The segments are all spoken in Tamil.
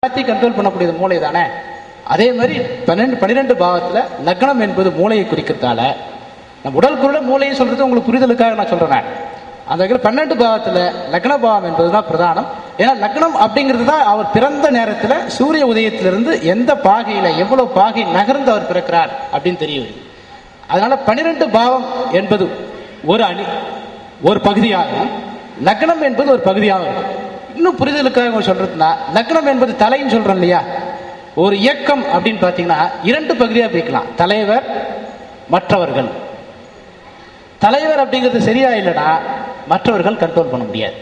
எல்லாத்தையும் கண்ட்ரோல் பண்ணக்கூடியது மூளை தானே அதே மாதிரி பன்னெண்டு பன்னிரெண்டு பாவத்துல லக்னம் என்பது மூளையை குறிக்கிறதால நம்ம உடல் குரல மூளையை சொல்றது உங்களுக்கு புரிதலுக்காக நான் சொல்றேன் நான். அந்த வகையில் பன்னெண்டு பாவத்துல லக்ன பாவம் என்பதுதான் பிரதானம் ஏன்னா லக்னம் அப்படிங்கிறது தான் அவர் பிறந்த நேரத்துல சூரிய உதயத்திலிருந்து எந்த பாகையில எவ்வளவு பாகை நகர்ந்து அவர் பிறக்கிறார் அப்படின்னு தெரிய வருது அதனால பன்னிரெண்டு பாவம் என்பது ஒரு அணி ஒரு பகுதியாகவும் லக்னம் என்பது ஒரு பகுதியாகவும் இருக்கும் இன்னும் புரிதலுக்காக உங்களுக்கு சொல்றதுன்னா லக்னம் என்பது தலைன்னு சொல்றோம் இல்லையா ஒரு இயக்கம் அப்படின்னு பார்த்தீங்கன்னா இரண்டு பகுதியாக பிரிக்கலாம் தலைவர் மற்றவர்கள் தலைவர் அப்படிங்கிறது சரியா இல்லைன்னா மற்றவர்கள் கண்ட்ரோல் பண்ண முடியாது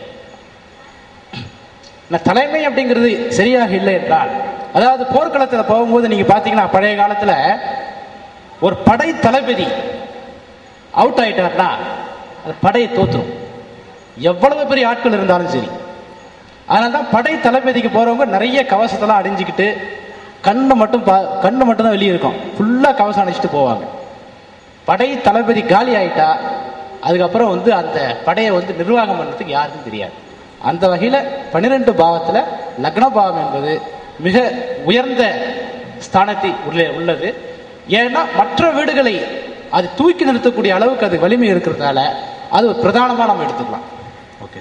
இந்த தலைமை அப்படிங்கிறது சரியாக இல்லை என்றால் அதாவது போர்க்களத்தில் போகும்போது நீங்க பார்த்தீங்கன்னா பழைய காலத்துல ஒரு படை தளபதி அவுட் ஆயிட்டார்னா அது படையை தோத்துரும் எவ்வளவு பெரிய ஆட்கள் இருந்தாலும் சரி அதனால தான் படை தளபதிக்கு போறவங்க நிறைய கவசத்தெல்லாம் அணிஞ்சுக்கிட்டு கண்ணு மட்டும் பா கண்ணு மட்டும் தான் வெளியே இருக்கும் ஃபுல்லாக கவசம் அணிச்சிட்டு போவாங்க படை தளபதி காலி ஆயிட்டா அதுக்கப்புறம் வந்து அந்த படையை வந்து நிர்வாகம் பண்ணுறதுக்கு யாருக்கும் தெரியாது அந்த வகையில் பன்னிரெண்டு பாவத்தில் லக்ன பாவம் என்பது மிக உயர்ந்த ஸ்தானத்தை உள்ளே உள்ளது ஏன்னா மற்ற வீடுகளை அது தூக்கி நிறுத்தக்கூடிய அளவுக்கு அது வலிமை இருக்கிறதால அது ஒரு பிரதானமாக நம்ம எடுத்துக்கலாம் ஓகே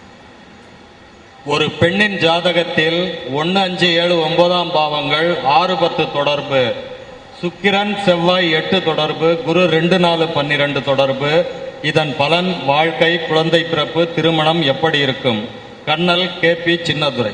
ஒரு பெண்ணின் ஜாதகத்தில் ஒன்று அஞ்சு ஏழு ஒன்பதாம் பாவங்கள் ஆறு பத்து தொடர்பு சுக்கிரன் செவ்வாய் எட்டு தொடர்பு குரு ரெண்டு நாலு பன்னிரண்டு தொடர்பு இதன் பலன் வாழ்க்கை குழந்தை பிறப்பு திருமணம் எப்படி இருக்கும் கண்ணல் கே பி சின்னதுரை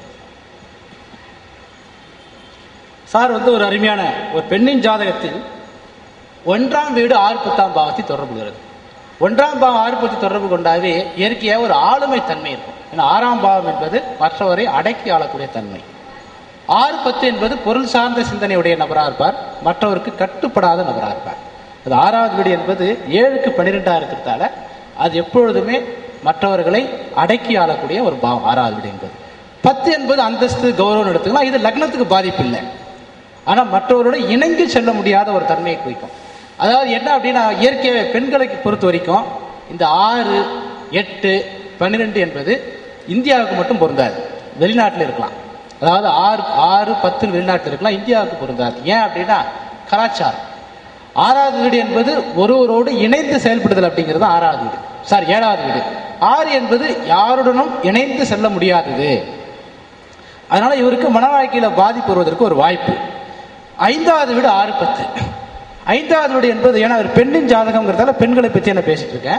சார் வந்து ஒரு அருமையான ஒரு பெண்ணின் ஜாதகத்தில் ஒன்றாம் வீடு ஆறு பத்தாம் பாவத்தை தொடர்பு கொள்கிறது ஒன்றாம் பாவம் ஆறு பத்து தொடர்பு கொண்டாவே இயற்கையாக ஒரு ஆளுமை தன்மை இருக்கும் ஏன்னா ஆறாம் பாவம் என்பது மற்றவரை அடக்கி ஆளக்கூடிய தன்மை ஆறு பத்து என்பது பொருள் சார்ந்த சிந்தனையுடைய நபராக இருப்பார் மற்றவருக்கு கட்டுப்படாத நபராக இருப்பார் அது ஆறாவது வீடு என்பது ஏழுக்கு பன்னிரெண்டாக இருக்கிறதால அது எப்பொழுதுமே மற்றவர்களை அடக்கி ஆளக்கூடிய ஒரு பாவம் ஆறாவது வீடு என்பது பத்து என்பது அந்தஸ்து கௌரவம் எடுத்துக்கலாம் இது லக்னத்துக்கு பாதிப்பு இல்லை ஆனால் மற்றவரோட இணங்கி செல்ல முடியாத ஒரு தன்மையை குறிக்கும் அதாவது என்ன அப்படின்னா இயற்கையை பெண்களை பொறுத்த வரைக்கும் இந்த ஆறு எட்டு பன்னிரெண்டு என்பது இந்தியாவுக்கு மட்டும் பொருந்தாது வெளிநாட்டில் இருக்கலாம் அதாவது ஆறு ஆறு பத்து வெளிநாட்டில் இருக்கலாம் இந்தியாவுக்கு பொருந்தாது ஏன் அப்படின்னா கலாச்சாரம் ஆறாவது வீடு என்பது ஒருவரோடு இணைந்து செயல்படுதல் அப்படிங்கிறது ஆறாவது வீடு சாரி ஏழாவது வீடு ஆறு என்பது யாருடனும் இணைந்து செல்ல முடியாதது அதனால இவருக்கு மன வாழ்க்கையில பாதிப்பு வருவதற்கு ஒரு வாய்ப்பு ஐந்தாவது வீடு ஆறு பத்து ஐந்தாவது வீடு என்பது ஏன்னா ஒரு பெண்ணின் ஜாதகம்ங்கிறதால பெண்களை பற்றி நான் பேசிட்டு இருக்கேன்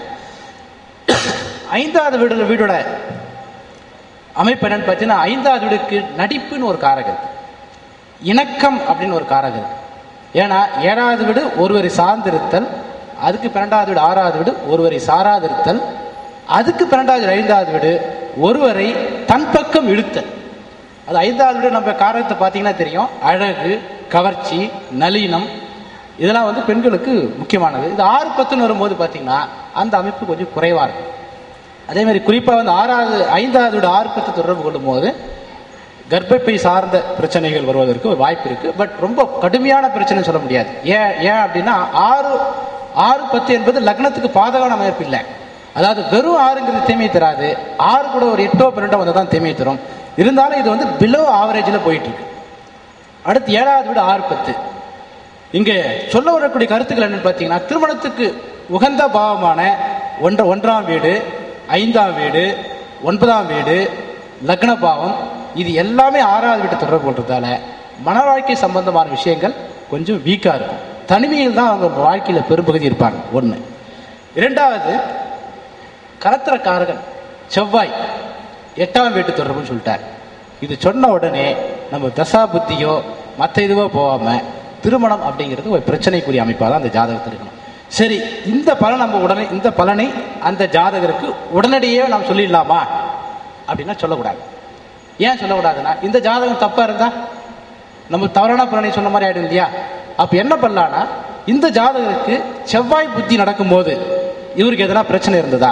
ஐந்தாவது வீடு வீடோட அமைப்பு என்னன்னு பார்த்தீங்கன்னா ஐந்தாவது வீடுக்கு நடிப்புன்னு ஒரு காரகம் இருக்கு. இணக்கம் அப்படின்னு ஒரு காரகம் இருக்கு. ஏன்னா ஏழாவது வீடு ஒருவரை சார்ந்திருத்தல் அதுக்கு பன்னெண்டாவது வீடு ஆறாவது வீடு ஒருவரை சாராதிருத்தல் அதுக்கு பன்னெண்டாவது வீடு ஐந்தாவது வீடு ஒருவரை தன் பக்கம் இழுத்தல் அது ஐந்தாவது வீடு நம்ம காரகத்தை பார்த்தீங்கன்னா தெரியும் அழகு கவர்ச்சி நளினம் இதெல்லாம் வந்து பெண்களுக்கு முக்கியமானது இது ஆறு பத்துன்னு வரும்போது பார்த்தீங்கன்னா அந்த அமைப்பு கொஞ்சம் குறைவாக இருக்கும் அதே மாதிரி குறிப்பாக வந்து ஆறாவது ஐந்தாவது வீடு ஆறு பத்து தொடர்பு கொள்ளும் போது கர்ப்பப்பை சார்ந்த பிரச்சனைகள் வருவதற்கு ஒரு வாய்ப்பு இருக்கு பட் ரொம்ப கடுமையான பிரச்சனை சொல்ல முடியாது ஏன் ஏன் அப்படின்னா ஆறு ஆறு பத்து என்பது லக்னத்துக்கு பாதகான அமைப்பு இல்லை அதாவது வெறும் ஆறுங்கிறது தீமை தராது ஆறு கூட ஒரு எட்டோ பன்னெண்டோ வந்து தான் தீமை தரும் இருந்தாலும் இது வந்து பிலோ ஆவரேஜில் போயிட்டு இருக்கு அடுத்து ஏழாவது வீடு ஆறு பத்து இங்கே சொல்ல வரக்கூடிய கருத்துக்கள் என்னன்னு பார்த்தீங்கன்னா திருமணத்துக்கு உகந்த பாவமான ஒன்ற ஒன்றாம் வீடு ஐந்தாம் வீடு ஒன்பதாம் வீடு லக்ன பாவம் இது எல்லாமே ஆறாவது வீட்டு தொடர்பு கொள்றதால மன வாழ்க்கை சம்பந்தமான விஷயங்கள் கொஞ்சம் வீக்காக இருக்கும் தனிமையில் தான் அவங்க வாழ்க்கையில் பெரும்பகுதி இருப்பாங்க ஒன்று இரண்டாவது கலத்திரக்காரகன் செவ்வாய் எட்டாம் வீட்டு தொடர்புன்னு சொல்லிட்டார் இது சொன்ன உடனே நம்ம தசா புத்தியோ மற்ற இதுவோ போகாம திருமணம் அப்படிங்கிறது ஒரு பிரச்சனைக்குரிய அமைப்பாக தான் அந்த ஜாதகத்தில் இருக்கணும் சரி இந்த பலன் நம்ம உடனே இந்த பலனை அந்த ஜாதகருக்கு உடனடியே நாம் சொல்லிடலாமா அப்படின்னா சொல்லக்கூடாது ஏன் சொல்லக்கூடாதுன்னா இந்த ஜாதகம் தப்பா இருந்தா நம்ம தவறான பலனை சொன்ன மாதிரி ஆயிடும் இல்லையா அப்ப என்ன பண்ணலாம்னா இந்த ஜாதகருக்கு செவ்வாய் புத்தி நடக்கும்போது இவருக்கு எதனா பிரச்சனை இருந்ததா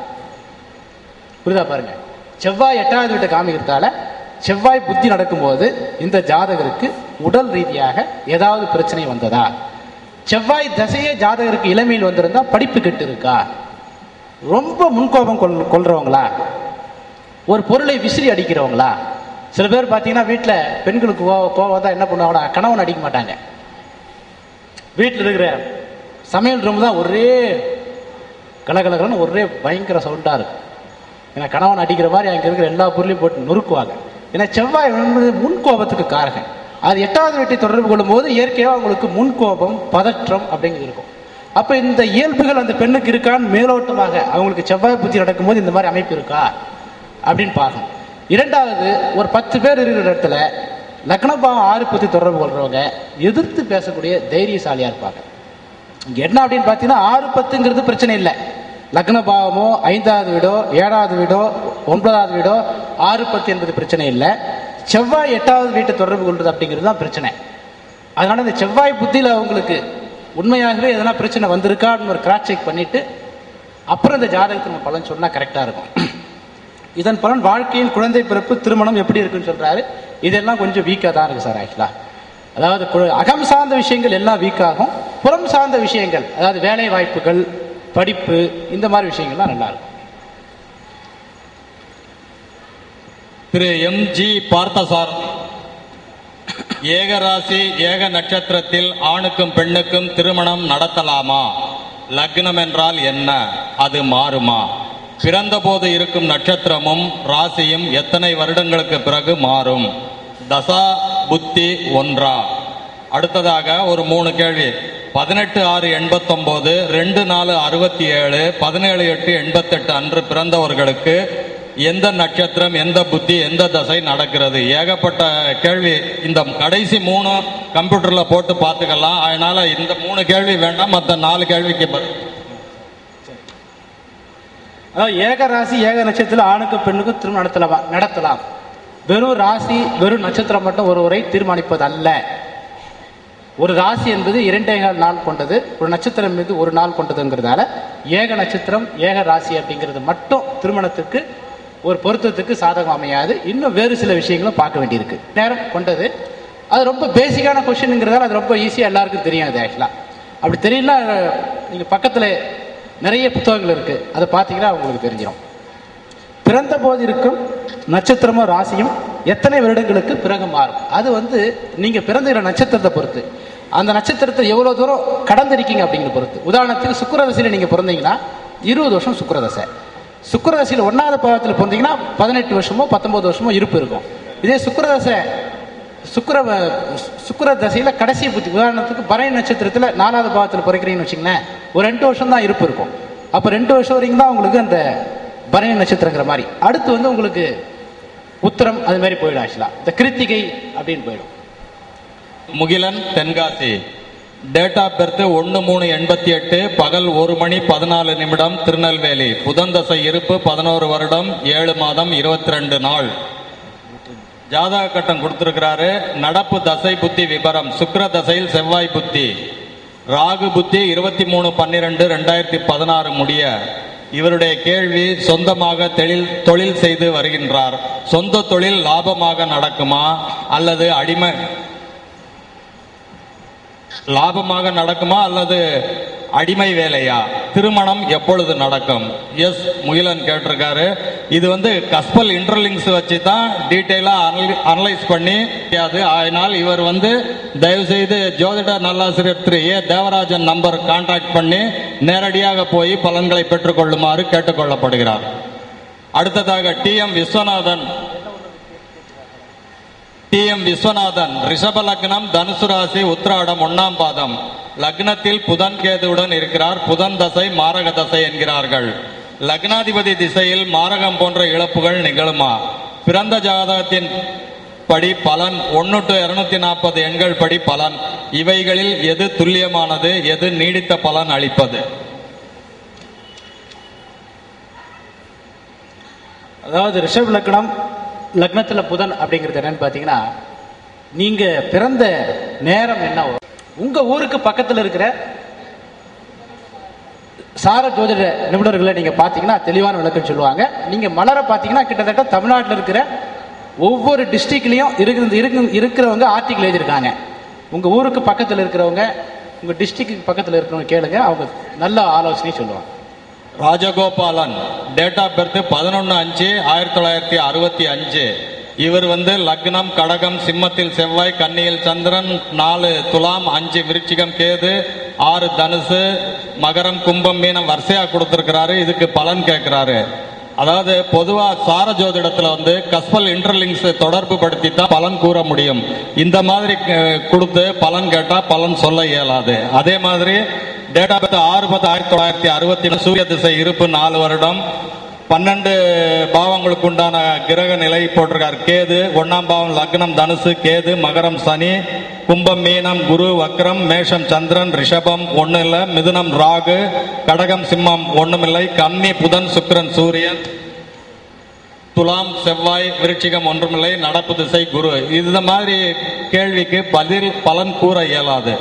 புரியுதா பாருங்க செவ்வாய் எட்டாவது வீட்டை காமிக்கிறதால செவ்வாய் புத்தி நடக்கும்போது இந்த ஜாதகருக்கு உடல் ரீதியாக ஏதாவது பிரச்சனை வந்ததா செவ்வாய் தசையே ஜாதகருக்கு இளமையில் வந்திருந்தா படிப்பு கெட்டு இருக்கா ரொம்ப முன்கோபம் கொள் கொள்றவங்களா ஒரு பொருளை விசிறி அடிக்கிறவங்களா சில பேர் பார்த்தீங்கன்னா வீட்டில் பெண்களுக்கு கோவம் கோவம் தான் என்ன பண்ணுவாங்கன்னா கணவன் அடிக்க மாட்டாங்க வீட்டில் இருக்கிற சமையல் ரூம் தான் ஒரே கலகலகலன்னு ஒரே பயங்கர சவுண்டாக இருக்கும் ஏன்னா கணவன் அடிக்கிற மாதிரி அங்கே இருக்கிற எல்லா பொருளையும் போட்டு நொறுக்குவாங்க ஏன்னா செவ்வாய் என்பது முன் கோபத்துக்கு காரகன் அது எட்டாவது வீட்டை தொடர்பு கொள்ளும்போது இயற்கையாக அவங்களுக்கு முன் கோபம் பதற்றம் அப்படிங்கிறது இருக்கும் அப்போ இந்த இயல்புகள் அந்த பெண்ணுக்கு இருக்கான்னு மேலோட்டமாக அவங்களுக்கு செவ்வாய் புத்தி நடக்கும்போது இந்த மாதிரி அமைப்பு இருக்கா அப்படின்னு பார்க்கணும் இரண்டாவது ஒரு பத்து பேர் இருக்கிற இடத்துல லக்னபாவம் ஆறு பத்தி தொடர்பு கொள்றவங்க எதிர்த்து பேசக்கூடிய தைரியசாலியா இருப்பாங்க இங்க என்ன அப்படின்னு பார்த்தீங்கன்னா ஆறு பத்துங்கிறது பிரச்சனை இல்லை லக்ன பாவமோ ஐந்தாவது வீடோ ஏழாவது வீடோ ஒன்பதாவது வீடோ ஆறு பத்து என்பது பிரச்சனை இல்லை செவ்வாய் எட்டாவது வீட்டை தொடர்பு கொள்வது அப்படிங்கிறது தான் பிரச்சனை அதனால இந்த செவ்வாய் புத்தியில் அவங்களுக்கு உண்மையாகவே எதனா பிரச்சனை வந்திருக்கான்னு ஒரு கிராஸ் செக் பண்ணிட்டு அப்புறம் இந்த ஜாதகத்தை நம்ம பலன் சொன்னா கரெக்டா இருக்கும் இதன் பலன் வாழ்க்கையின் குழந்தை பிறப்பு திருமணம் எப்படி இருக்குன்னு சொல்றாரு இதெல்லாம் கொஞ்சம் வீக்காக தான் இருக்கு சார் ஆக்சுவலா அதாவது கு- அகம் சார்ந்த விஷயங்கள் எல்லாம் வீக் ஆகும் புறம் சார்ந்த விஷயங்கள் அதாவது வேலை வாய்ப்புகள் படிப்பு இந்த மாதிரி விஷயங்கள்லாம் நல்லா இருக்கும் திரு எம் ஜி பார்த்தசார் ஏக ராசி ஏக நட்சத்திரத்தில் ஆணுக்கும் பெண்ணுக்கும் திருமணம் நடத்தலாமா லக்னம் என்றால் என்ன அது மாறுமா பிறந்தபோது இருக்கும் நட்சத்திரமும் ராசியும் எத்தனை வருடங்களுக்கு பிறகு மாறும் தசா புத்தி ஒன்றா அடுத்ததாக ஒரு மூணு கேள்வி பதினெட்டு ஆறு எண்பத்தொன்பது ரெண்டு நாலு அறுபத்தி ஏழு பதினேழு எட்டு எண்பத்தெட்டு அன்று பிறந்தவர்களுக்கு எந்த நட்சத்திரம் எந்த புத்தி எந்த தசை நடக்கிறது ஏகப்பட்ட கேள்வி இந்த கடைசி மூணு கம்ப்யூட்டர்ல போட்டு பார்த்துக்கலாம் அதனால இந்த மூணு கேள்வி வேண்டாம் மற்ற நாலு கேள்விக்கு பதில் அதாவது ஏக ராசி ஏக நட்சத்திரத்தில் ஆணுக்கும் பெண்ணுக்கும் திருமணம் நடத்தலாமா நடத்தலாம் வெறும் ராசி வெறும் நட்சத்திரம் மட்டும் ஒருவரை தீர்மானிப்பது அல்ல ஒரு ராசி என்பது இரண்டே கால் நாள் கொண்டது ஒரு நட்சத்திரம் மீது ஒரு நாள் கொண்டதுங்கிறதால ஏக நட்சத்திரம் ஏக ராசி அப்படிங்கிறது மட்டும் திருமணத்துக்கு ஒரு பொருத்தத்துக்கு சாதகம் அமையாது இன்னும் வேறு சில விஷயங்களும் பார்க்க வேண்டியிருக்கு நேரம் கொண்டது அது ரொம்ப பேசிக்கான கொஷினுங்கிறதால அது ரொம்ப ஈஸியாக எல்லாருக்கும் தெரியும் அது ஆக்சுவலாக அப்படி தெரியல நீங்கள் பக்கத்தில் நிறைய புத்தகங்கள் இருக்குது அதை பார்த்தீங்கன்னா உங்களுக்கு தெரிஞ்சிடும் பிறந்த போது இருக்கும் நட்சத்திரமும் ராசியும் எத்தனை வருடங்களுக்கு பிறகு மாறும் அது வந்து நீங்க பிறந்த நட்சத்திரத்தை பொறுத்து அந்த நட்சத்திரத்தை எவ்வளவு தூரம் கடந்திருக்கீங்க அப்படிங்கிறத பொறுத்து உதாரணத்துக்கு சுக்கிரதசையில நீங்க பிறந்தீங்கன்னா இருபது வருஷம் சுக்கிரதசை சுக்கிரதசையில் ஒன்றாவது பாவத்தில் பிறந்தீங்கன்னா பதினெட்டு வருஷமோ பத்தொன்பது வருஷமோ இருப்பு இருக்கும் இதே சுக்கிரதசை சுக்கிர சுக்கிர தசையில கடைசி புத்தி உதாரணத்துக்கு பரணி நட்சத்திரத்துல நாலாவது பாவத்தில் பிறக்கிறீங்கன்னு வச்சுங்களேன் ஒரு ரெண்டு வருஷம் தான் இருப்பு இருக்கும் அப்போ ரெண்டு வருஷம் வரைக்கும் தான் உங்களுக்கு அந்த பரணி நட்சத்திரங்கிற மாதிரி அடுத்து வந்து உங்களுக்கு உத்தரம் அது மாதிரி போயிடும் ஆக்சுவலா இந்த கிருத்திகை அப்படின்னு போயிடும் Mugilan Tenkasi date of birth ஒன்று மூணு எண்பத்தி எட்டு பகல் ஒரு மணி பதினாலு நிமிடம் திருநெல்வேலி புதன் தசை இருப்பு பதினோரு வருடம் ஏழு மாதம் இருபத்தி ரெண்டு நாள் ஜாதக கட்டம் கொடுத்திருக்கிறாரு நடப்பு தசை புத்தி விபரம் சுக்கிர தசையில் செவ்வாய் புத்தி ராகு புத்தி இருபத்தி மூணு பன்னிரெண்டு ரெண்டாயிரத்தி பதினாறு முடிய இவருடைய கேள்வி சொந்தமாக தொழில் தொழில் செய்து வருகின்றார் சொந்த தொழில் லாபமாக நடக்குமா அல்லது அடிமை லாபமாக நடக்குமா அல்லது அடிமை வேலையா திருமணம் எப்பொழுது நடக்கும் எஸ் முகிலன் கேட்டிருக்காரு இது வந்து கஸ்பல் இன்டர்லிங்ஸ் வச்சு தான் டீட்டெயிலா அனலைஸ் பண்ணி அது அதனால் இவர் வந்து தயவு செய்து ஜோதிட நல்லாசிரியர் Thiru A Devarajan number contact பண்ணி நேரடியாக போய் பலன்களை பெற்றுக்கொள்ளுமாறு கேட்டுக்கொள்ளப்படுகிறார் அடுத்ததாக T M Viswanathan T M Viswanathan ரிஷப லக்னம் தனுசு ராசி உத்திராடம் ஒன்னாம் பாதம் லக்னத்தில் புதன் கேதுவுடன் இருக்கிறார் புதன் தசை மாரக தசை என்கிறார்கள் லக்னாதிபதி திசையில் மாரகம் போன்ற இழப்புகள் நிகழுமா பிறந்த ஜாதகத்தின் படி பலன் ஒன்னு டு இருநூத்தி நாற்பது எண்கள் படி பலன் இவைகளில் எது துல்லியமானது எது நீடித்த பலன் அளிப்பது அதாவது ரிஷப் லக்னம் லக்னத்துல புதன் அப்படிங்கிறது என்னன்னு பார்த்தீங்கன்னா நீங்க பிறந்த நேரம் என்னவோ உங்க ஊருக்கு பக்கத்துல இருக்கிற சார ஜோதிட நிபுணர்களை நீங்க பார்த்தீங்கன்னா தெளிவான விளக்கம் சொல்லுவாங்க நீங்க மலரை பார்த்தீங்கன்னா கிட்டத்தட்ட தமிழ்நாட்டில் இருக்கிற ஒவ்வொரு டிஸ்ட்ரிக்ட்லயும் இருக்கிற இருக்கு- இருக்கிறவங்க ஆர்டிக்கல் எழுதியிருக்காங்க உங்க ஊருக்கு பக்கத்தில் இருக்கிறவங்க உங்க டிஸ்ட்ரிக்ட் பக்கத்தில் இருக்கிறவங்க கேளுங்க அவங்க நல்ல ஆலோசனை சொல்லுவாங்க ராஜகோபாலன் டேட் ஆஃப் பர்த் பதினொன்று அஞ்சு ஆயிரத்தி தொள்ளாயிரத்தி அறுபத்தி அஞ்சு இவர் வந்து லக்னம் கடகம் சிம்மத்தில் செவ்வாய் கன்னியில் சந்திரன் நாலு துலாம் அஞ்சு விருச்சிகம் கேது ஆறு தனுசு மகரம் கும்பம் மீனம் வரிசையா கொடுத்திருக்கிறாரு இதுக்கு பலன் கேட்கிறாரு அதாவது பொதுவா சார ஜோதிடத்துல வந்து கஸ்பல் இன்டர்லிங்ஸ் தொடர்பு படுத்தி தான் பலன் கூற முடியும் இந்த மாதிரி அஹ், கொடுத்து பலன் கேட்டா பலன் சொல்ல இயலாது அதே மாதிரி டேட்டா பத்து ஆறு பத்து ஆயிரத்தி தொள்ளாயிரத்தி அறுபத்தி சூரிய திசை இருப்பு நாலு வருடம் பன்னெண்டு பாவங்களுக்கு உண்டான கிரக நிலை போட்டிருக்கார் கேது ஒன்னாம் பாவம் லக்னம் தனுசு கேது மகரம் சனி கும்பம் மீனம் குரு வக்ரம் மேஷம் சந்திரன் ரிஷபம் ஒண்ணு இல்ல மிதுனம் ராகு கடகம் சிம்மம் ஒண்ணுமில்லை கன்னி புதன் சுக்கிரன் சூரியன் துலாம் செவ்வாய் விருச்சிகம் ஒன்றுமில்லை நடப்பு திசை குரு இந்த மாதிரி கேள்விக்கு பதில் பலன் கூற இயலாது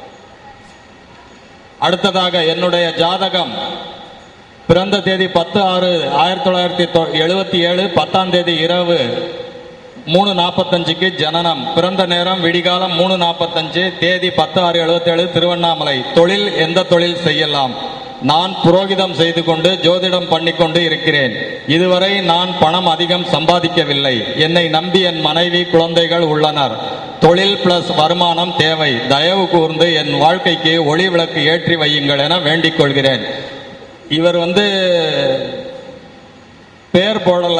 அடுத்ததாக என்னுடைய ஜாதகம் பிறந்த தேதி பத்து ஆறு ஆயிரத்தி தொள்ளாயிரத்தி எழுபத்தி ஏழு பத்தாம் தேதி இரவு மூணு நாற்பத்தஞ்சுக்கு ஜனனம் பிறந்த நேரம் விடிகாலம் மூணு நாற்பத்தஞ்சு தேதி பத்து ஆறு எழுபத்தேழு திருவண்ணாமலை தொழில் எந்த தொழில் செய்யலாம் நான் புரோகிதம் செய்து கொண்டு ஜோதிடம் பண்ணிக்கொண்டு இருக்கிறேன் இதுவரை நான் பணம் அதிகம் சம்பாதிக்கவில்லை என்னை நம்பி என் மனைவி குழந்தைகள் உள்ளனர் தொழில் பிளஸ் வருமானம் தேவை தயவு கூர்ந்து என் வாழ்க்கைக்கு ஒளி விளக்கு ஏற்றி வையுங்கள் என வேண்டிக் கொள்கிறேன் இவர் வந்து பேர் போடல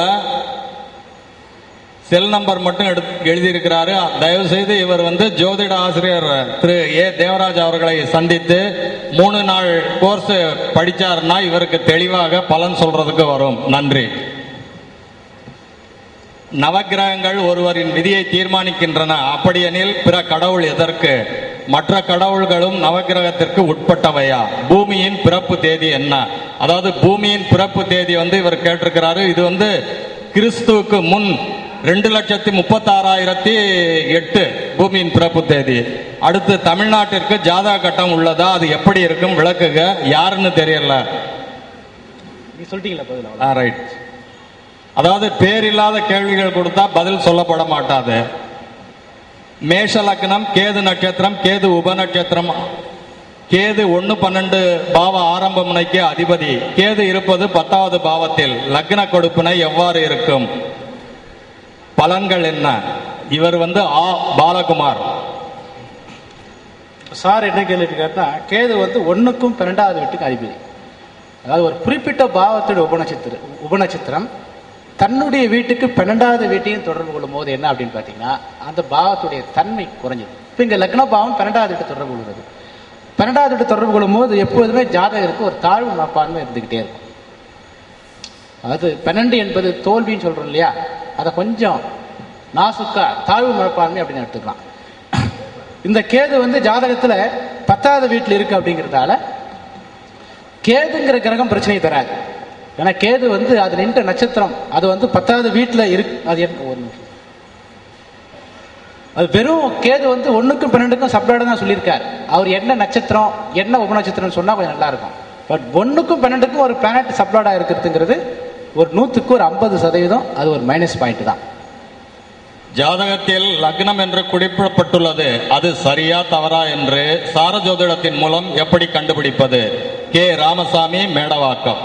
செல் நம்பர் மட்டும் எடுத்து எழுதியிருக்கிறாரு தயவு செய்து இவர் வந்து ஜோதிட ஆசிரியர் திரு ஏ தேவராஜ் அவர்களை சந்தித்து மூணு நாள் கோர்ஸ் படிச்சாருன்னா இவருக்கு தெளிவாக பலன் சொல்றதுக்கு வரும் நன்றி நவக்கிரகங்கள் ஒருவரின் விதியை தீர்மானிக்கின்றன அப்படியெனில் பிற கடவுள் எதற்கு மற்ற கடவுள்களும் நவக்கிரகத்திற்கு உட்பட்டவையா பூமியின் பிறப்பு தேதி என்ன அதாவது பூமியின் பிறப்பு தேதி வந்து இவர் கேட்டிருக்கிறாரு இது வந்து கிறிஸ்துவுக்கு முன் ரெண்டு லட்சத்தி முப்பத்தாறாயிரத்தி எட்டு பூமியின் பிறப்பு தேதி அடுத்து தமிழ்நாட்டிற்கு ஜாதக கட்டம் உள்ளதா அது எப்படி இருக்கும் விளக்குக யாருன்னு தெரியல நீ சொல்லிட்டீங்களா பதில் அவ்வளோ ரைட் அதாவது பேரில்லாத கேள்விகள் கொடுத்தா பதில் சொல்லப்பட மாட்டாது மேஷ லக்னம் கேது நட்சத்திரம் கேது உப நட்சத்திரம் கேது ஒன்னு பன்னெண்டு பாவ ஆரம்ப முனைக்கு அதிபதி கேது இருப்பது பத்தாவது பாவத்தில் லக்ன கொடுப்பினை எவ்வாறு இருக்கும் பலன்கள் என்ன இவர் வந்து ஆ பாலகுமார் சார் என்ன கேள்விட்டுக்காருன்னா கேது வந்து ஒன்றுக்கும் பன்னெண்டாவது வீட்டுக்கு அதிபதி அதாவது ஒரு குறிப்பிட்ட பாவத்தோட உபநட்சத்திர உபநட்சத்திரம் தன்னுடைய வீட்டுக்கு பன்னெண்டாவது வீட்டையும் தொடர்பு கொள்ளும் போது என்ன அப்படின்னு பார்த்தீங்கன்னா அந்த பாவத்துடைய தன்மை குறைஞ்சது இப்போ இங்கே லக்ன பாவம் பன்னெண்டாவது வீட்டு தொடர்பு கொள்கிறது பன்னெண்டாவது வீட்டு தொடர்பு கொள்ளும் போது எப்போதுமே ஜாதகருக்கு ஒரு தாழ்வு மனப்பான்மை இருந்துக்கிட்டே இருக்கும் அதாவது பன்னெண்டு என்பது தோல்வின்னு சொல்றோம் இல்லையா அதை கொஞ்சம் நாசுக்கா தாழ்வு மனப்பான்மை அப்படின்னு எடுத்துக்கலாம் இந்த கேது வந்து ஜாதகத்துல பத்தாவது வீட்டில் இருக்கு அப்படிங்கிறதால கேதுங்கிற கிரகம் பிரச்சனையை தராது ஏன்னா கேது வந்து அது நின்ற நட்சத்திரம் அது வந்து பத்தாவது வீட்டில் இருக்கு அது என்ன ஒரு நிமிஷம் அது வெறும் கேது வந்து ஒண்ணுக்கும் பன்னெண்டுக்கும் சப்ளாட தான் சொல்லியிருக்காரு அவர் என்ன நட்சத்திரம் என்ன உபநட்சத்திரம் சொன்னா கொஞ்சம் நல்லா இருக்கும் பட் ஒண்ணுக்கும் பன்னெண்டுக்கும் ஒரு பிளானட் சப்ளாடா இருக்கிறதுங்கிறது ஒரு நூற்றுக்கு ஒரு ஐம்பது சதவீதம் அது ஒரு மைனஸ் பாயிண்ட் தான் ஜாதகத்தில் லக்னம் என்று குறிப்பிடப்பட்டுள்ளது அது சரியா தவறா என்று சாரஜோதிடத்தின் மூலம் எப்படி கண்டுபிடிப்பது கே ராமசாமி மேடவாக்கம்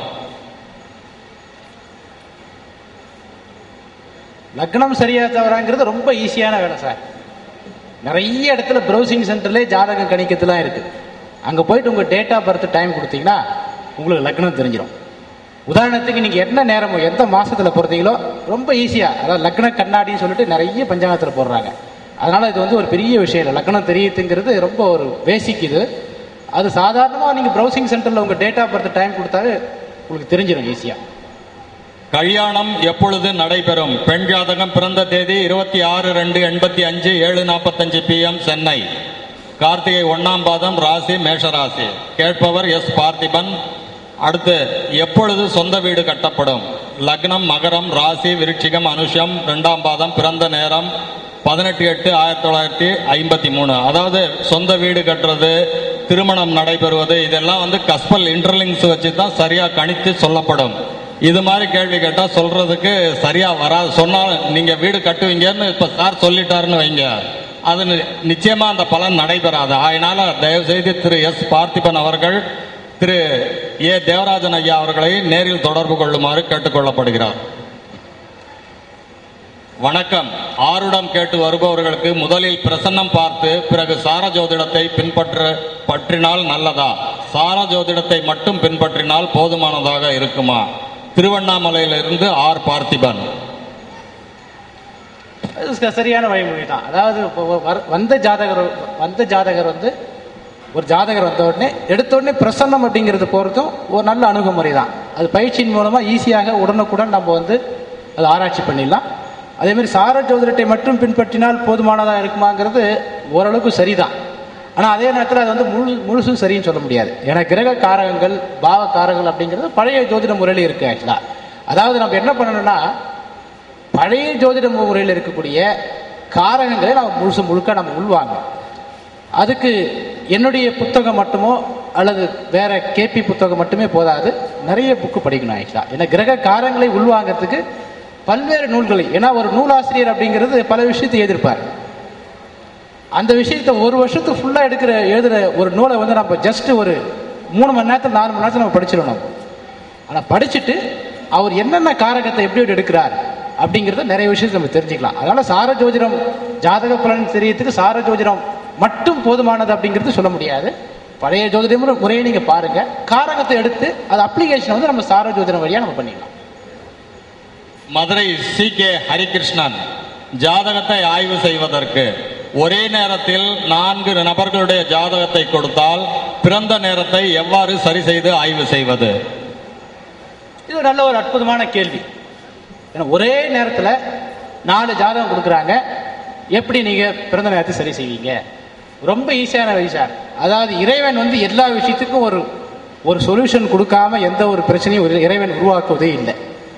லக்னம் சரியா தவறாங்கிறது ரொம்ப ஈஸியான வேலை சார் நிறைய இடத்துல ப்ரௌசிங் சென்டர்லேயே ஜாதகம் கணிக்கிறதுலாம் இருக்கு அங்கே போயிட்டு உங்கள் டேட் ஆஃப் பர்த் டைம் கொடுத்தீங்கன்னா உங்களுக்கு லக்னம் தெரிஞ்சிடும் உதாரணத்துக்கு நீங்கள் என்ன நேரமோ எந்த மாசத்துல பிறந்தீங்களோ ரொம்ப ஈஸியாக அதாவது லக்ன கண்ணாடின்னு சொல்லிட்டு நிறைய பஞ்சாங்கத்தில் போடுறாங்க அதனால இது வந்து ஒரு பெரிய விஷயம் இல்லை லக்னம் தெரியுதுங்கிறது ரொம்ப ஒரு பேசிக் இது அது சாதாரணமாக நீங்கள் ப்ரௌசிங் சென்டரில் உங்கள் டேட் ஆஃப் பர்த் டைம் கொடுத்தாவே உங்களுக்கு தெரிஞ்சிடும் ஈஸியாக கல்யாணம் எப்பொழுது நடைபெறும் பெண் ஜாதகம் பிறந்த தேதி இருபத்தி ஆறு ரெண்டு எண்பத்தி அஞ்சு ஏழு நாற்பத்தஞ்சு பிஎம் சென்னை கார்த்திகை ஒன்னாம் பாதம் ராசி மேஷராசி கேட்பவர் எஸ் பார்த்திபன் அடுத்து எப்பொழுது சொந்த வீடு கட்டப்படும் லக்னம் மகரம் ராசி விருட்சிகம் அனுஷம் இரண்டாம் பாதம் பிறந்த நேரம் பதினெட்டு எட்டு ஆயிரத்தி தொள்ளாயிரத்தி ஐம்பத்தி மூணு அதாவது சொந்த வீடு கட்டுறது திருமணம் நடைபெறுவது இதெல்லாம் வந்து கஸ்பல் இன்டர்லிங்ஸ் வச்சு தான் சரியா கணித்து சொல்லப்படும் இது மாதிரி கேள்வி கேட்டா சொல்றதுக்கு சரியா வராது சொன்னா நீங்க வீடு கட்டுவீங்கன்னு இப்ப சார் சொல்லிட்டாருன்னு வைங்க அது நி- நிச்சயமா அந்த பலன் நடைபெறாது அதனால தயவு செய்து திரு எஸ் பார்த்திபன் அவர்கள் திரு ஏ தேவராஜன் ஐயா அவர்களை நேரில் தொடர்பு கொள்ளுமாறு கேட்டுக்கொள்ளப்படுகிறார் வணக்கம் ஆருடம் கேட்டு வருபவர்களுக்கு முதலில் பிரசன்னம் பார்த்து பிறகு சார ஜோதிடத்தை பின்பற்ற பற்றினால் நல்லதா சார ஜோதிடத்தை மட்டும் பின்பற்றினால் போதுமானதாக இருக்குமா திருவண்ணாமலையிலிருந்து ஆர் பார்த்திபன் அது ச- சரியான வழிமுறை தான் அதாவது இப்போ வ- வர- வந்த ஜாதகர் வந்த ஜாதகர் வந்து ஒரு ஜாதகர் வந்த உடனே எடுத்த உடனே பிரசன்னம் அப்படிங்கிறது போகிறதும் ஒரு நல்ல அணுகுமுறை தான் அது பயிற்சியின் மூலமாக ஈஸியாக உடனுக்குடன் நம்ம வந்து அதை ஆராய்ச்சி பண்ணிடலாம் அதே மாதிரி சார ஜோதிடத்தை மட்டும் பின்பற்றினால் போதுமானதாக இருக்குமாங்கிறது ஓரளவுக்கு சரிதான் ஆனால் அதே நேரத்தில் அது வந்து முழு முழுசும் சரின்னு சொல்ல முடியாது ஏன்னா கிரக காரகங்கள் பாவ காரகங்கள் அப்படிங்கிறது பழைய ஜோதிட முறையில் இருக்கு ஆக்சுவலாக அதாவது நம்ம என்ன பண்ணணும்னா பழைய ஜோதிட முறையில் இருக்கக்கூடிய காரகங்களை நம்ம முழுசு முழுக்க நம்ம உள்வாங்க அதுக்கு என்னுடைய புத்தகம் மட்டுமோ அல்லது வேற கேபி புத்தகம் மட்டுமே போதாது நிறைய புக்கு படிக்கணும் ஆக்சுவலாக ஏன்னா கிரக காரங்களை உள்வாங்கிறதுக்கு பல்வேறு நூல்களை ஏன்னா ஒரு நூலாசிரியர் அப்படிங்கிறது பல விஷயத்தை எதிர்ப்பார் அந்த விஷயத்தை ஒரு வருஷத்துக்கு ஃபுல்லாக எடுக்கிற எழுதுகிற ஒரு நூலை வந்து நம்ம ஜஸ்ட் ஒரு மூணு மணி நேரத்தில் நாலு மணி நேரத்தில் நம்ம படிச்சிடணும் நம்ம ஆனால் படிச்சுட்டு அவர் என்னென்ன காரகத்தை எப்படி எப்படி எடுக்கிறார் அப்படிங்கிறத நிறைய விஷயத்தை நம்ம தெரிஞ்சுக்கலாம் அதனால சார ஜோதிடம் ஜாதக பலன் தெரியறதுக்கு சார ஜோதிடம் மட்டும் போதுமானது அப்படிங்கிறது சொல்ல முடியாது பழைய ஜோதிட முறை- முறையை நீங்க பாருங்க காரகத்தை எடுத்து அது அப்ளிகேஷன் வந்து நம்ம சார ஜோதிடம் வழியா நம்ம பண்ணிக்கலாம் மதுரை சி கே ஹரிகிருஷ்ணன் ஜாதகத்தை ஆய்வு செய்வதற்கு ஒரே நேரத்தில் நான்கு நபர்களுடைய ஜாதகத்தை கொடுத்தால் பிறந்த நேரத்தை எவ்வாறு சரி செய்து ஆய்வு செய்வது இது ஒரு நல்ல ஒரு அற்புதமான கேள்வி ஏன்னா ஒரே நேரத்தில் நாலு ஜாதகம் கொடுக்குறாங்க எப்படி நீங்கள் பிறந்த நேரத்தை சரி செய்வீங்க ரொம்ப ஈஸியான வழி சார் அதாவது இறைவன் வந்து எல்லா விஷயத்துக்கும் ஒரு ஒரு சொல்யூஷன் கொடுக்காம எந்த ஒரு பிரச்சனையும் ஒரு இறைவன் உருவாக்குவதே இல்லை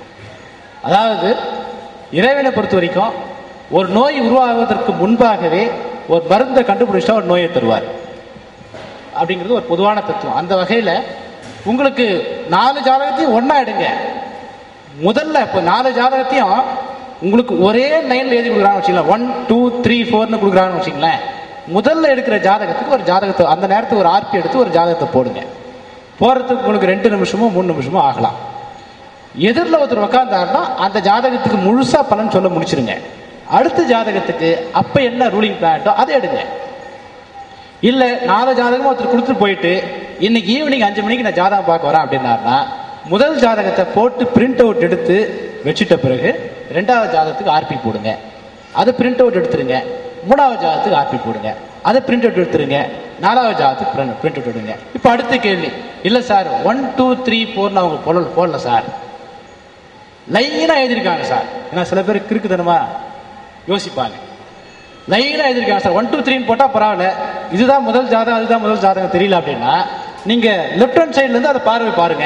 அதாவது இறைவனை பொறுத்த வரைக்கும் ஒரு நோய் உருவாகுவதற்கு முன்பாகவே ஒரு மருந்தை கண்டுபிடிச்சா ஒரு நோயை தருவார் அப்படிங்கிறது ஒரு பொதுவான தத்துவம் அந்த வகையில் உங்களுக்கு நாலு ஜாதகத்தையும் ஒன்றா எடுங்க முதல்ல இப்போ நாலு ஜாதகத்தையும் உங்களுக்கு ஒரே லைனில் எழுதி கொடுக்குறான்னு வச்சுக்கலாம் ஒன் டூ த்ரீ ஃபோர்னு கொடுக்குறான்னு வச்சுங்களேன் முதல்ல எடுக்கிற ஜாதகத்துக்கு ஒரு ஜாதகத்தை அந்த நேரத்துக்கு ஒரு ஆர்பி எடுத்து ஒரு ஜாதகத்தை போடுங்க போகிறதுக்கு உங்களுக்கு ரெண்டு நிமிஷமோ மூணு நிமிஷமோ ஆகலாம் எதிரில் ஒருத்தர் உக்காந்தாருன்னா அந்த ஜாதகத்துக்கு முழுசா பலன் சொல்ல முடிச்சிருங்க அடுத்த ஜாதகத்துக்கு அப்ப என்ன ரூலிங் பிளான்ட்டோ அதை எடுங்க இல்ல நாலு ஜாதகமும் ஒருத்தர் கொடுத்துட்டு போயிட்டு இன்னைக்கு ஈவினிங் அஞ்சு மணிக்கு நான் ஜாதகம் பார்க்க வரேன் அப்படின்னாருன்னா முதல் ஜாதகத்தை போட்டு பிரிண்ட் அவுட் எடுத்து வச்சுட்ட பிறகு ரெண்டாவது ஜாதகத்துக்கு ஆர்பி போடுங்க அதை பிரிண்ட் அவுட் எடுத்துருங்க மூணாவது ஜாதகத்துக்கு ஆர்பி போடுங்க அதை பிரிண்ட் அவுட் எடுத்துருங்க நாலாவது ஜாதகத்துக்கு பிரிண்ட் அவுட் எடுங்க இப்போ அடுத்த கேள்வி இல்லை சார் ஒன் டூ த்ரீ ஃபோர்னு அவங்க போடல போடல சார் லைனாக எழுதியிருக்காங்க சார் ஏன்னா சில பேர் கிறுக்குத்தனமா யோசிப்பாங்க லைனாக எழுதியிருக்காங்க சார் ஒன் டூ த்ரீன்னு போட்டால் பரவாயில்ல இதுதான் முதல் ஜாதகம் அதுதான் முதல் ஜாதகம் தெரியல அப்படின்னா நீங்கள் லெஃப்ட் ஹேண்ட் சைட்லேருந்து அதை பார்வை பாருங்க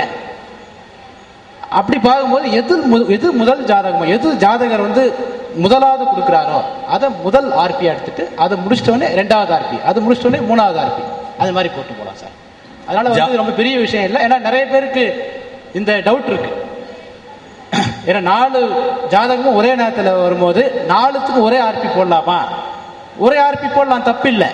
அப்படி பார்க்கும்போது எது மு- எது முதல் ஜாதகமோ எது ஜாதகர் வந்து முதலாவது கொடுக்குறாரோ அதை முதல் ஆர்பி எடுத்துட்டு அதை முடிச்சிட்டோடனே ரெண்டாவது ஆர்பி அது முடிச்சிட்டோடனே மூணாவது ஆர்பி அது மாதிரி போட்டு போகலாம் சார் அதனால வந்து ரொம்ப பெரிய விஷயம் இல்லை ஏன்னா நிறைய பேருக்கு இந்த டவுட் இருக்கு ஏன்னா நாலு ஜாதகமும் ஒரே நேரத்தில் வரும்போது நாலுத்துக்கு ஒரே ஆர்பி போடலாமா ஒரே ஆர்பி போடலாம் தப்பு இல்லை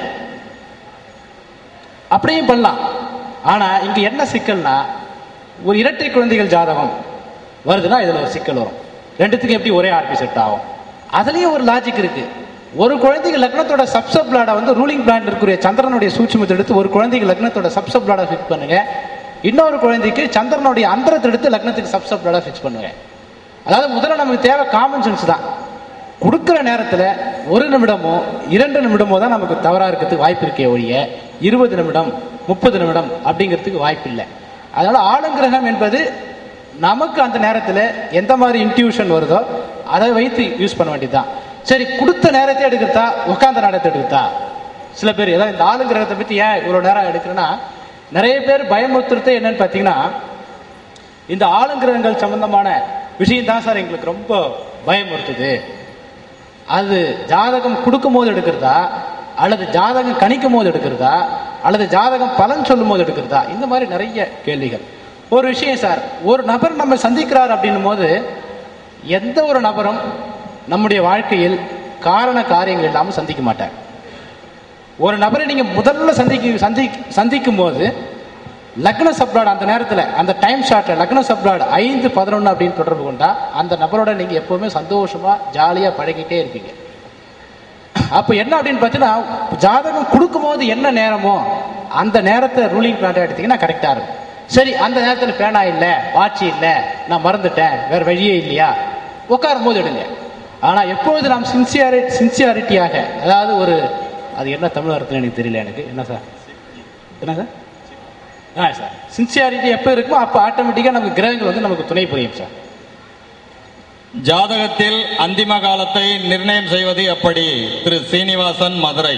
அப்படியும் பண்ணலாம் ஆனா இங்க என்ன சிக்கல்னா ஒரு இரட்டை குழந்தைகள் ஜாதகம் வருதுன்னா இதுல ஒரு சிக்கல் வரும் ரெண்டுத்துக்கும் எப்படி ஒரே ஆர்பி செட் ஆகும் அதுலயும் ஒரு லாஜிக் இருக்கு ஒரு குழந்தைக்கு லக்னத்தோட சப்சப் பிளாட வந்து ரூலிங் பிளான் இருக்கிற சந்திரனுடைய சூட்சுமத்தை எடுத்து ஒரு குழந்தைக்கு லக்னத்தோட சப்சப் பிளாட ஃபிக்ஸ் பண்ணுங்க இன்னொரு குழந்தைக்கு சந்திரனுடைய அந்தரத்தை எடுத்து லக்னத்துக்கு சப்சப் பிளாட ஃபிக்ஸ் பண்ணுங்க அதாவது முதல்ல நமக்கு தேவை காமன் சென்ஸ் தான் கொடுக்குற நேரத்தில் ஒரு நிமிடமோ இரண்டு நிமிடமோ தான் நமக்கு தவறாக இருக்கிறதுக்கு வாய்ப்பு இருக்கே ஒழிய இருபது நிமிடம் முப்பது நிமிடம் அப்படிங்கிறதுக்கு வாய்ப்பு இல்லை அதனால ஆளுங்கிரகம் என்பது நமக்கு அந்த நேரத்தில் எந்த மாதிரி இன்ட்யூஷன் வருதோ அதை வைத்து யூஸ் பண்ண வேண்டியதுதான் சரி கொடுத்த நேரத்தை எடுக்கிறதா உட்காந்த நேரத்தை எடுக்கிறதா சில பேர் ஏதாவது இந்த ஆளுங்கிரகத்தை பற்றி ஏன் இவ்வளோ நேரம் எடுக்கிறேன்னா நிறைய பேர் பயமுறுத்துறது என்னன்னு பார்த்தீங்கன்னா இந்த ஆளுங்கிரகங்கள் சம்பந்தமான விஷயம் தான் சார் எங்களுக்கு ரொம்ப பயமுறுத்துது அது ஜாதகம் கொடுக்கும் போது எடுக்கிறதா அல்லது ஜாதகம் கணிக்கும் போது எடுக்கிறதா அல்லது ஜாதகம் பலன் சொல்லும் போது எடுக்கிறதா இந்த மாதிரி நிறைய கேள்விகள் ஒரு விஷயம் சார் ஒரு நபர் நம்ம சந்திக்கிறார் அப்படின்னும் போது எந்த ஒரு நபரும் நம்முடைய வாழ்க்கையில் காரண காரியங்கள் இல்லாமல் சந்திக்க மாட்டார் ஒரு நபரை நீங்க முதல்ல சந்திக்க சந்தி சந்திக்கும் போது லக்ன சப்ளாட் அந்த நேரத்தில் அந்த டைம் ஷார்ட்ல லக்ன சப்ளாட் ஐந்து பதினொன்று அப்படின்னு தொடர்பு கொண்டா அந்த நபரோட நீங்க எப்பவுமே சந்தோஷமா ஜாலியா பழகிட்டே இருப்பீங்க அப்போ என்ன அப்படின்னு பார்த்தீங்கன்னா ஜாதகம் கொடுக்கும்போது என்ன நேரமோ அந்த நேரத்தை ரூலிங் பிளான் எடுத்தீங்கன்னா கரெக்டாக இருக்கும் சரி அந்த நேரத்தில் பேனா இல்லை வாட்சி இல்லை நான் மறந்துட்டேன் வேற வழியே இல்லையா உட்காரும் போது எடுங்க ஆனால் எப்பொழுது நாம் சின்சியாரி சின்சியாரிட்டியாக அதாவது ஒரு அது என்ன தமிழ் அர்த்தம் எனக்கு தெரியல எனக்கு என்ன சார் என்ன சார் ஆ சார் சின்சியாரிட்டி எப்போ இருக்குமோ அப்போ ஆட்டோமேட்டிக்காக நமக்கு கிரகங்கள் வந்து நமக்கு துணை புரியும் சார் ஜாதகத்தில் அந்திம காலத்தை நிர்ணயம் செய்வது எப்படி திரு சீனிவாசன் மதுரை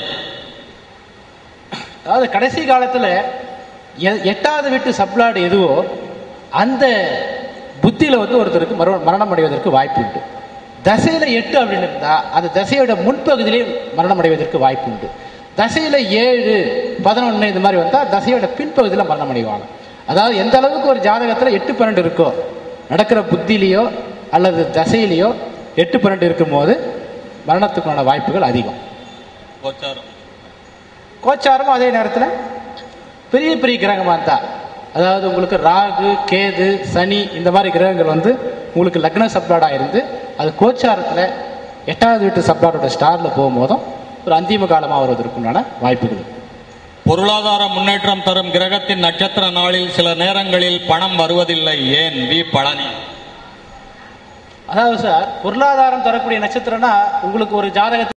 அதாவது கடைசி காலத்துல எ- எட்டாவது வீட்டு சப்ளாடு எதுவோ அந்த புத்தியில வந்து ஒருத்தருக்கு மர மரணம் அடைவதற்கு வாய்ப்பு உண்டு தசையில எட்டு அப்படின்னு இருந்தா அந்த தசையோட முன்பகுதியிலே மரணம் அடைவதற்கு வாய்ப்பு உண்டு தசையில ஏழு பதினொன்று இந்த மாதிரி வந்தா தசையோட பின்பகுதியில் மரணம் அடைவாங்க அதாவது எந்த அளவுக்கு ஒரு ஜாதகத்துல எட்டு பன்னெண்டு இருக்கோ நடக்கிற புத்தியிலையோ அல்லது தசையிலையோ எட்டு பன்னெண்டு இருக்கும்போது மரணத்துக்கான வாய்ப்புகள் அதிகம் கோச்சாரம் கோச்சாரமும் அதே நேரத்தில் பெரிய பெரிய கிரகமாக இருந்தா அதாவது உங்களுக்கு ராகு கேது சனி இந்த மாதிரி கிரகங்கள் வந்து உங்களுக்கு லக்ன சப்ளாடாக இருந்து அது கோச்சாரத்தில் எட்டாவது வீட்டு சப்ளாடோட ஸ்டாரில் போகும்போதும் ஒரு அந்திம காலமாக வருவதற்குண்டான வாய்ப்புகள் பொருளாதார முன்னேற்றம் தரும் கிரகத்தின் நட்சத்திர நாளில் சில நேரங்களில் பணம் வருவதில்லை ஏன் வி பழனி அதாவது சார் பொருளாதாரம் தரக்கூடிய நட்சத்திரம்னா உங்களுக்கு ஒரு ஜாதகத்தில்